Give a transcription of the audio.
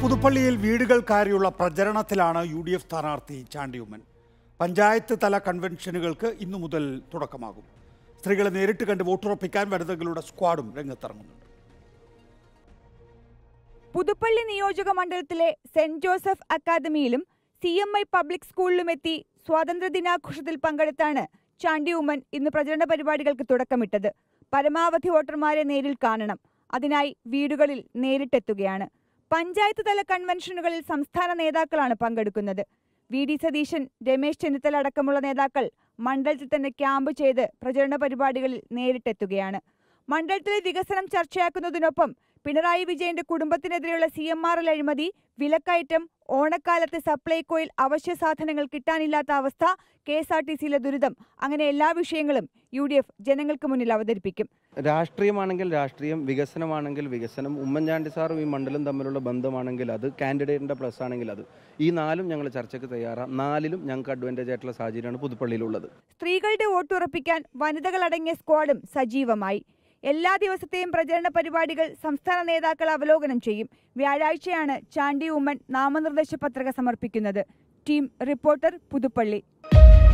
പുതുപ്പള്ളിയിൽ വീടുകൾ കയറിയുള്ള പ്രചരണത്തിലാണ് U D F സ്ഥാനാർത്ഥി ചാണ്ടിയുമ്മൻ പഞ്ചായത്ത് തല കൺവെൻഷനുകൾക്ക് ഇന്നു മുതൽ തുടക്കമാകും സ്ത്രീകളെ നേരിട്ട് കണ്ട് വോട്ടുറപ്പിക്കാൻ വനിതകളുടെ സ്ക്വാഡും രംഗത്തിറങ്ങുന്നുണ്ട് പുതുപ്പള്ളി നിയോജക മണ്ഡലത്തിലെ സെന്റ് ജോസഫ് അക്കാദമിയിലും സി എം ഐ പബ്ലിക് സ്കൂളിലുമെത്തി സ്വാതന്ത്ര്യദിനാഘോഷത്തിൽ പങ്കെടുത്താണ് ചാണ്ടി ഉമ്മൻ ഇന്ന് പ്രചരണ പരിപാടികൾക്ക് തുടക്കമിട്ടത് പരമാവധി വോട്ടർമാരെ നേരിൽ കാണണം അതിനായി വീടുകളിൽ നേരിട്ടെത്തുകയാണ് പഞ്ചായത്ത് തല കൺവെൻഷനുകളിൽ സംസ്ഥാന നേതാക്കളാണ് പങ്കെടുക്കുന്നത് വി ഡി സതീശൻ രമേശ് ചെന്നിത്തല അടക്കമുള്ള നേതാക്കൾ മണ്ഡലത്തിൽ തന്നെ ക്യാമ്പ് ചെയ്ത് പ്രചരണ പരിപാടികളിൽ നേരിട്ടെത്തുകയാണ് മണ്ഡലത്തിലെ വികസനം ചർച്ചയാക്കുന്നതിനൊപ്പം പിണറായി വിജയന്റെ കുടുംബത്തിനെതിരെയുള്ള സി എം ആർ എൽ അഴിമതി വിലക്കയറ്റം ഓണക്കാലത്ത് സപ്ലൈകോയിൽ അവശ്യ സാധനങ്ങൾ കിട്ടാനില്ലാത്ത അവസ്ഥ കെ എസ് ആർ ടി സിയിലെ ദുരിതം അങ്ങനെ എല്ലാ വിഷയങ്ങളും യു ഡി എഫ് ജനങ്ങൾക്ക് മുന്നിൽ അവതരിപ്പിക്കും രാഷ്ട്രീയമാണെങ്കിൽ രാഷ്ട്രീയം വികസനമാണെങ്കിൽ വികസനം ഉമ്മൻചാണ്ടി സാറും ഈ മണ്ഡലം തമ്മിലുള്ള ബന്ധമാണെങ്കിൽ അത് കാൻഡിഡേറ്റിൻ്റെ പ്ലസ് ആണെങ്കിൽ അത് ഈ നാലും ഞങ്ങൾ ചർച്ചയ്ക്ക് തയ്യാറാണ് നാലിലും ഞങ്ങൾക്ക് അഡ്വാൻറ്റേജ് ആയിട്ടുള്ള സാഹചര്യമാണ് പുതുപ്പള്ളിയിലുള്ളത് സ്ത്രീകളുടെ വോട്ടുറപ്പിക്കാൻ വനിതകളടങ്ങിയ സ്ക്വാഡും സജീവമായി എല്ലാ ദിവസത്തെയും പ്രചരണ പരിപാടികൾ സംസ്ഥാന നേതാക്കൾ അവലോകനം ചെയ്യും വ്യാഴാഴ്ചയാണ് ചാണ്ടി ഉമ്മൻ നാമനിർദ്ദേശ പത്രിക സമർപ്പിക്കുന്നത് ടീം റിപ്പോർട്ടർ പുതുപ്പള്ളി